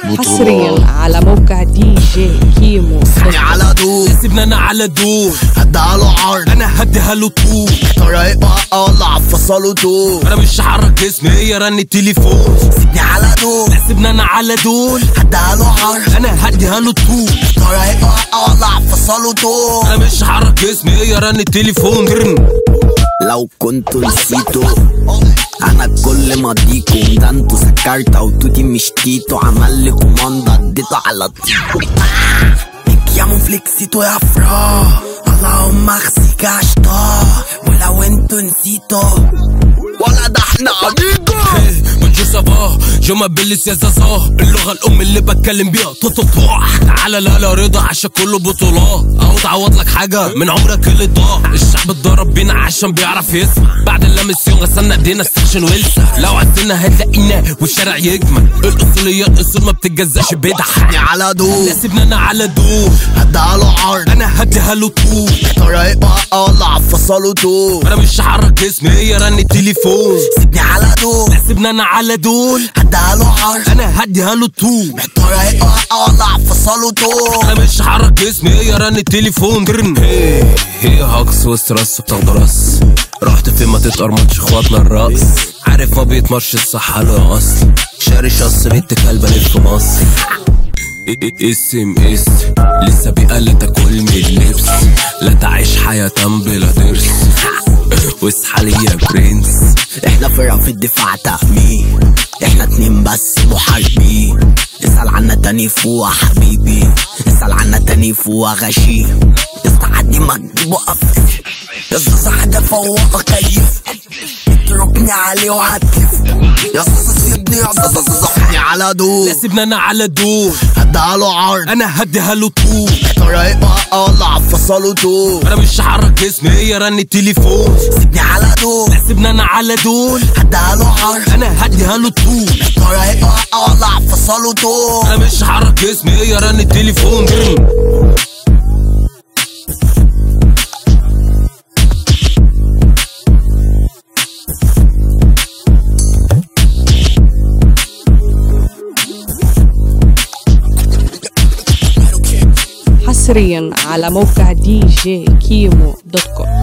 حصريا على موقع دي جي كيمو يعني على دول سيبنا انا على دول هديها له عرض انا هديها له طول طريقة اقلع فصله دول انا مش هحرك جسمي هي رن التليفون سيبني على دول سيبنا انا على دول هديها له عرض انا هديها له طول طريقة اقلع فصله دول انا مش هحرك جسمي هي رن التليفون جرن. لو كنتوا نسيتوا انا كل ما اديكم ده انتوا سكرت وتوتي مش تيتو عمل لي كوماندا اديته على تيتو يا مفلكسيتو يا فرا اللهم اخزيك عشتا ولو انتوا نسيتوا ولا ده احنا اميجو بونجور سافا جو مابيل يا زازا اللغة الأم اللي بتكلم بيها تطوح تعالى لا لا رضا عشان كله بطولات أهو تعوض لك حاجة من عمرك اللي ضاع الشعب اتضرب بينا عشان بيعرف يسمع بعد اللامسيون غسلنا ايدينا السكشن ولسه لو عدينا هتلاقينا والشارع يجمل الأصولية الأصول ما بتتجزاش بدح سيبني على دول سيبنا أنا على دول هديها له عرض أنا هديها له طول طريقة اقلع فصله دول أنا مش هحرك جسمي هي رن التليفون سيبني على دول سيبنا أنا على دول هديها له عرض أنا هديها له طول طريقة اقلع فصله دول انا مش هحرك جسمي هي رن التليفون درن هي هي هاكس وسترس بتاخد راس رحت فين ما تتقرمطش اخواتنا الرقص عارف ما بيتمرش الصح له اصل شاري شص بنت كلبة في مصر اسم اس لسه بيقل تاكل من اللبس لا تعيش حياة بلا ضرس واصحى لي يا برنس احنا فرقة في الدفاع تأمين احنا اتنين بس محاربين اسأل عنا تاني فوق حبيبي اسأل عنا تاني فوق غشيم استعدي ما تجيب وقف يا صاصة حاجة فوق كيف اضربني عليه وهتلف يا صاصة سيبني يا صاصة صحني على دول سيبنا انا على دول هديها له عرض انا هديها له طول طريقة اقلع فصله دول انا مش هحرك جسمي هي رن التليفون سيبني على دول سيبنا انا على دول هديها له عرض انا هديها له طول طريقة اقلع فصله دول انا مش هحرك جسمي هي رن التليفون درن. حصريا على موقع دي جي كيمو دوت كوم